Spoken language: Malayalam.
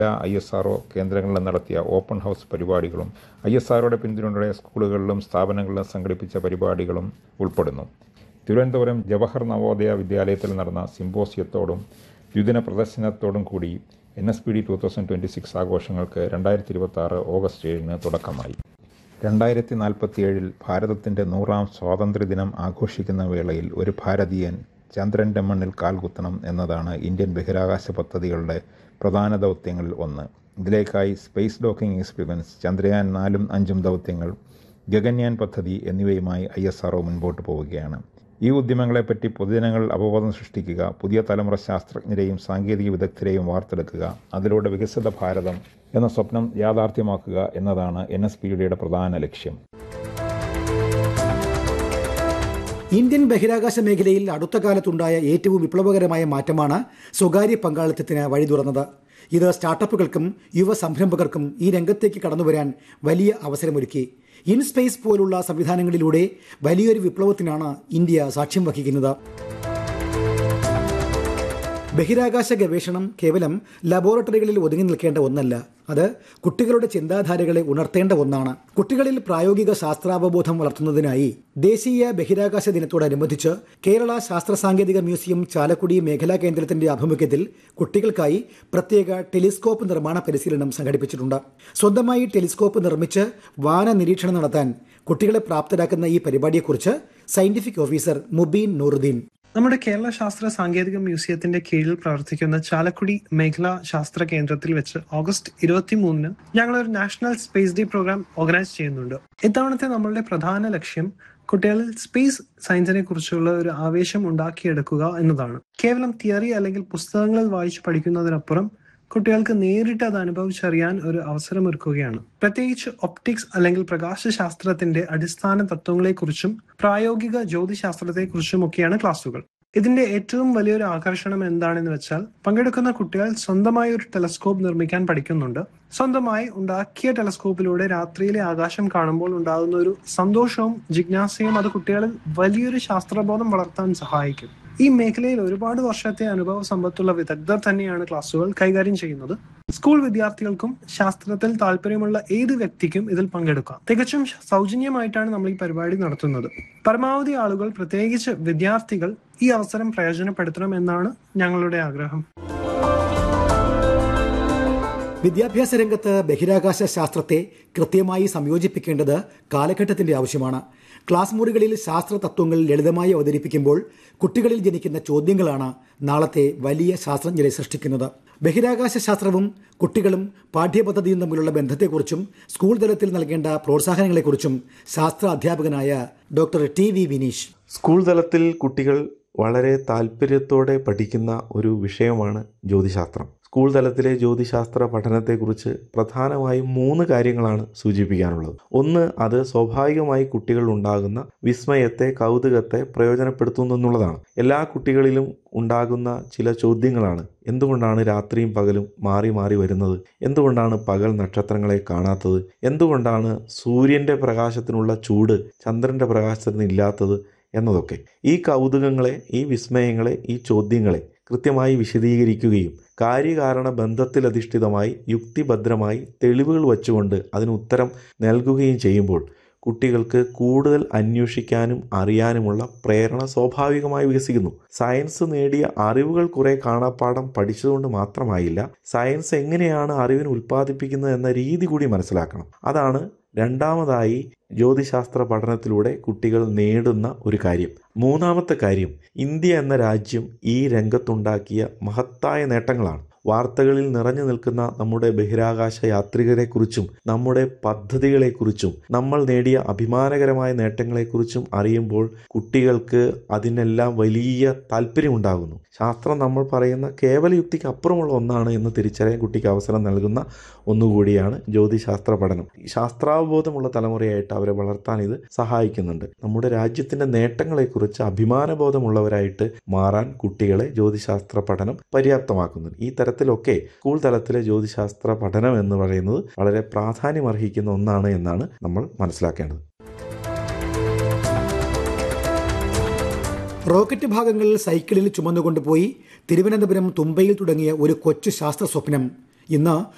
ഐ എസ് ആർ കേന്ദ്രങ്ങളിലും നടത്തിയ ഓപ്പൺ ഹൗസ് പരിപാടികളും ഐ എസ് ആർഒയുടെ പിന്തുണയോടെ സ്കൂളുകളിലും സ്ഥാപനങ്ങളിലും സംഘടിപ്പിച്ച പരിപാടികളും ഉൾപ്പെടുന്നു തിരുവനന്തപുരം ജവഹർ നവോദയ വിദ്യാലയത്തിൽ നടന്ന സിമ്പോസിയത്തോടും ദ്വിദിന പ്രദർശനത്തോടും കൂടി N S P D two thousand twenty six ആഘോഷങ്ങൾക്ക് രണ്ടായിരത്തി ഇരുപത്തി ആറ് ഓഗസ്റ്റ് ഏഴിന് തുടക്കമായി രണ്ടായിരത്തി നാൽപ്പത്തിയേഴിൽ ഭാരതത്തിൻ്റെ നൂറാം സ്വാതന്ത്ര്യദിനം ആഘോഷിക്കുന്ന വേളയിൽ ഒരു ഭാരതീയൻ ചന്ദ്രൻ്റെ മണ്ണിൽ കാൽകുത്തണം എന്നതാണ് ഇന്ത്യൻ ബഹിരാകാശ പദ്ധതികളുടെ പ്രധാന ദൗത്യങ്ങളിൽ ഒന്ന് ഇതിലേക്കായി സ്പേസ് ഡോക്കിംഗ് എക്സ്പെരിമെൻറ്റ്സ് ചന്ദ്രയാൻ നാലും അഞ്ചും ദൗത്യങ്ങൾ ഗഗൻയാൻ പദ്ധതി എന്നിവയുമായി ഐ എസ് ആർ മുൻപോട്ട് പോവുകയാണ് ഈ ഉദ്യമങ്ങളെപ്പറ്റി പൊതുജനങ്ങൾ അവബോധം സൃഷ്ടിക്കുക പുതിയ തലമുറ ശാസ്ത്രജ്ഞരെയും സാങ്കേതിക വിദഗ്ധരെയും വാർത്തെടുക്കുക അതിലൂടെ വികസിത ഭാരതം എന്ന സ്വപ്നം യാഥാർത്ഥ്യമാക്കുക എന്നതാണ് എൻ എസ് പി ഡിയുടെ പ്രധാന ലക്ഷ്യം ഇന്ത്യൻ ബഹിരാകാശ മേഖലയിൽ അടുത്ത കാലത്തുണ്ടായ ഏറ്റവും വിപ്ലവകരമായ മാറ്റമാണ് സ്വകാര്യ പങ്കാളിത്തത്തിന് വഴി തുറന്നത് ഇത് സ്റ്റാർട്ടപ്പുകൾക്കും യുവ സംരംഭകർക്കും ഈ രംഗത്തേക്ക് കടന്നുവരാൻ വലിയ അവസരമൊരുക്കി ഇൻസ്പേസ് പോലുള്ള സംവിധാനങ്ങളിലൂടെ വലിയൊരു വിപ്ലവത്തിനാണ് ഇന്ത്യ സാക്ഷ്യം വഹിക്കുന്നത് ബഹിരാകാശ ഗവേഷണം കേവലം ലബോറട്ടറികളിൽ ഒതുങ്ങി നിൽക്കേണ്ട ഒന്നല്ല അത് കുട്ടികളുടെ ചിന്താധാരകളെ ഉണർത്തേണ്ട ഒന്നാണ് കുട്ടികളിൽ പ്രായോഗിക ശാസ്ത്രാവബോധം വളർത്തുന്നതിനായി ദേശീയ ബഹിരാകാശ ദിനത്തോടനുബന്ധിച്ച് കേരള ശാസ്ത്ര സാങ്കേതിക മ്യൂസിയം ചാലക്കുടി മേഖലാ കേന്ദ്രത്തിന്റെ ആഭിമുഖ്യത്തിൽ കുട്ടികൾക്കായി പ്രത്യേക ടെലിസ്കോപ്പ് നിർമ്മാണ പരിശീലനം സംഘടിപ്പിച്ചിട്ടുണ്ട് സ്വന്തമായി ടെലിസ്കോപ്പ് നിർമ്മിച്ച് വാന നിരീക്ഷണം നടത്താൻ കുട്ടികളെ പ്രാപ്തരാക്കുന്ന ഈ പരിപാടിയെക്കുറിച്ച് സയന്റിഫിക് ഓഫീസർ മുബീൻ നൂറുദ്ദീൻ നമ്മുടെ കേരള ശാസ്ത്ര സാങ്കേതിക മ്യൂസിയത്തിന്റെ കീഴിൽ പ്രവർത്തിക്കുന്ന ചാലക്കുടി മേഖലാ ശാസ്ത്ര കേന്ദ്രത്തിൽ വെച്ച് ഓഗസ്റ്റ് ഇരുപത്തിമൂന്നിന് ഞങ്ങൾ ഒരു national space day program organise ചെയ്യുന്നുണ്ട് ഇത്തവണത്തെ നമ്മളുടെ പ്രധാന ലക്ഷ്യം കുട്ടികളിൽ സ്പേസ് സയൻസിനെ കുറിച്ചുള്ള ഒരു ആവേശം ഉണ്ടാക്കിയെടുക്കുക എന്നതാണ് കേവലം തിയറി അല്ലെങ്കിൽ പുസ്തകങ്ങളിൽ വായിച്ചു പഠിക്കുന്നതിനപ്പുറം കുട്ടികൾക്ക് നേരിട്ട് അത് അനുഭവിച്ചറിയാൻ ഒരു അവസരമൊരുക്കുകയാണ് പ്രത്യേകിച്ച് ഒപ്റ്റിക്സ് അല്ലെങ്കിൽ പ്രകാശശാസ്ത്രത്തിന്റെ അടിസ്ഥാന തത്വങ്ങളെക്കുറിച്ചും പ്രായോഗിക ജ്യോതിശാസ്ത്രത്തെക്കുറിച്ചും ഒക്കെയാണ് ക്ലാസുകൾ ഇതിന്റെ ഏറ്റവും വലിയൊരു ആകർഷണം എന്താണെന്ന് വെച്ചാൽ പങ്കെടുക്കുന്ന കുട്ടികൾ സ്വന്തമായി ഒരു ടെലസ്കോപ്പ് നിർമ്മിക്കാൻ പഠിക്കുന്നുണ്ട് സ്വന്തമായി ഉണ്ടാക്കിയ ടെലസ്കോപ്പിലൂടെ രാത്രിയിലെ ആകാശം കാണുമ്പോൾ ഉണ്ടാകുന്ന ഒരു സന്തോഷവും ജിജ്ഞാസയും അത് കുട്ടികളിൽ വലിയൊരു ശാസ്ത്രബോധം വളർത്താൻ സഹായിക്കും ഈ മേഖലയിൽ ഒരുപാട് വർഷത്തെ അനുഭവ സമ്പത്തുള്ള വിദഗ്ധർ തന്നെയാണ് ക്ലാസുകൾ കൈകാര്യം ചെയ്യുന്നത് സ്കൂൾ വിദ്യാർത്ഥികൾക്കും ശാസ്ത്രത്തിൽ താല്പര്യമുള്ള ഏത് വ്യക്തിക്കും ഇതിൽ പങ്കെടുക്കാം തികച്ചും സൗജന്യമായിട്ടാണ് നമ്മൾ ഈ പരിപാടി നടത്തുന്നത് പരമാവധി ആളുകൾ പ്രത്യേകിച്ച് വിദ്യാർത്ഥികൾ ഈ അവസരം പ്രയോജനപ്പെടുത്തണം എന്നാണ് ഞങ്ങളുടെ ആഗ്രഹം വിദ്യാഭ്യാസ രംഗത്ത് ബഹിരാകാശ ശാസ്ത്രത്തെ കൃത്യമായി സംയോജിപ്പിക്കേണ്ടത് കാലഘട്ടത്തിന്റെ ആവശ്യമാണ് ക്ലാസ് മുറികളിൽ ശാസ്ത്ര തത്വങ്ങൾ ലളിതമായി അവതരിപ്പിക്കുമ്പോൾ കുട്ടികളിൽ ജനിക്കുന്ന ചോദ്യങ്ങളാണ് നാളത്തെ വലിയ ശാസ്ത്രജ്ഞരെ സൃഷ്ടിക്കുന്നത് ബഹിരാകാശ ശാസ്ത്രവും കുട്ടികളും പാഠ്യപദ്ധതിയും തമ്മിലുള്ള ബന്ധത്തെക്കുറിച്ചും സ്കൂൾ തലത്തിൽ നൽകേണ്ട പ്രോത്സാഹനങ്ങളെക്കുറിച്ചും ശാസ്ത്ര അധ്യാപകനായ doctor T V Vineesh school തലത്തിൽ കുട്ടികൾ വളരെ താല്പര്യത്തോടെ പഠിക്കുന്ന ഒരു വിഷയമാണ് ജ്യോതിശാസ്ത്രം സ്കൂൾ തലത്തിലെ ജ്യോതിശാസ്ത്ര പഠനത്തെക്കുറിച്ച് പ്രധാനമായും മൂന്ന് കാര്യങ്ങളാണ് സൂചിപ്പിക്കാനുള്ളത് ഒന്ന് അത് സ്വാഭാവികമായി കുട്ടികൾ ഉണ്ടാകുന്ന വിസ്മയത്തെ കൗതുകത്തെ പ്രയോജനപ്പെടുത്തുന്നു എന്നുള്ളതാണ് എല്ലാ കുട്ടികളിലും ഉണ്ടാകുന്ന ചില ചോദ്യങ്ങളാണ് എന്തുകൊണ്ടാണ് രാത്രിയും പകലും മാറി മാറി വരുന്നത് എന്തുകൊണ്ടാണ് പകൽ നക്ഷത്രങ്ങളെ കാണാത്തത് എന്തുകൊണ്ടാണ് സൂര്യൻ്റെ പ്രകാശത്തിനുള്ള ചൂട് ചന്ദ്രൻ്റെ പ്രകാശത്തിന് ഇല്ലാത്തത് എന്നതൊക്കെ ഈ കൗതുകങ്ങളെ ഈ വിസ്മയങ്ങളെ ഈ ചോദ്യങ്ങളെ കൃത്യമായി വിശദീകരിക്കുകയും കാര്യകാരണ ബന്ധത്തിലധിഷ്ഠിതമായി യുക്തിഭദ്രമായി തെളിവുകൾ വച്ചുകൊണ്ട് അതിന് ഉത്തരം നൽകുകയും ചെയ്യുമ്പോൾ കുട്ടികൾക്ക് കൂടുതൽ അന്വേഷിക്കാനും അറിയാനുമുള്ള പ്രേരണ സ്വാഭാവികമായി വികസിക്കുന്നു സയൻസ് നേടിയ അറിവുകൾ കുറെ കാണാപ്പാഠം പഠിച്ചതുകൊണ്ട് മാത്രമായില്ല സയൻസ് എങ്ങനെയാണ് അറിവിന് ഉൽപ്പാദിപ്പിക്കുന്നത് എന്ന രീതി കൂടി മനസ്സിലാക്കണം അതാണ് രണ്ടാമതായി ജ്യോതിശാസ്ത്ര പഠനത്തിലൂടെ കുട്ടികൾ നേടുന്ന ഒരു കാര്യം മൂന്നാമത്തെ കാര്യം ഇന്ത്യ എന്ന രാജ്യം ഈ രംഗത്തുണ്ടാക്കിയ മഹത്തായ നേട്ടങ്ങളാണ് വാർത്തകളിൽ നിറഞ്ഞു നിൽക്കുന്ന നമ്മുടെ ബഹിരാകാശ യാത്രികരെക്കുറിച്ചും നമ്മുടെ പദ്ധതികളെക്കുറിച്ചും നമ്മൾ നേടിയ അഭിമാനകരമായ നേട്ടങ്ങളെക്കുറിച്ചും അറിയുമ്പോൾ കുട്ടികൾക്ക് അതിനെല്ലാം വലിയ താല്പര്യമുണ്ടാകുന്നു ശാസ്ത്രം നമ്മൾ പറയുന്ന കേവല യുക്തിക്ക് അപ്പുറമുള്ള ഒന്നാണ് എന്ന് തിരിച്ചറിയാൻ കുട്ടിക്ക് അവസരം നൽകുന്ന ഒന്നുകൂടിയാണ് ജ്യോതിശാസ്ത്ര പഠനം ശാസ്ത്രാവബോധമുള്ള തലമുറയായിട്ട് അവരെ വളർത്താൻ ഇത് സഹായിക്കുന്നുണ്ട് നമ്മുടെ രാജ്യത്തിൻ്റെ നേട്ടങ്ങളെക്കുറിച്ച് അഭിമാനബോധമുള്ളവരായിട്ട് മാറാൻ കുട്ടികളെ ജ്യോതിശാസ്ത്ര പഠനം പര്യാപ്തമാക്കുന്നുണ്ട് ഈ തരത്തിലൊക്കെ സ്കൂൾ തലത്തിലെ ജ്യോതിശാസ്ത്ര പഠനം എന്ന് പറയുന്നത് വളരെ പ്രാധാന്യമർഹിക്കുന്ന ഒന്നാണ് എന്നാണ് നമ്മൾ മനസ്സിലാക്കേണ്ടത് റോക്കറ്റ് ഭാഗങ്ങൾ സൈക്കിളിൽ ചുമന്നുകൊണ്ടുപോയി തിരുവനന്തപുരം തുമ്പയിൽ തുടങ്ങിയ ഒരു കൊച്ചു ശാസ്ത്ര സ്വപ്നം ഇന്ന്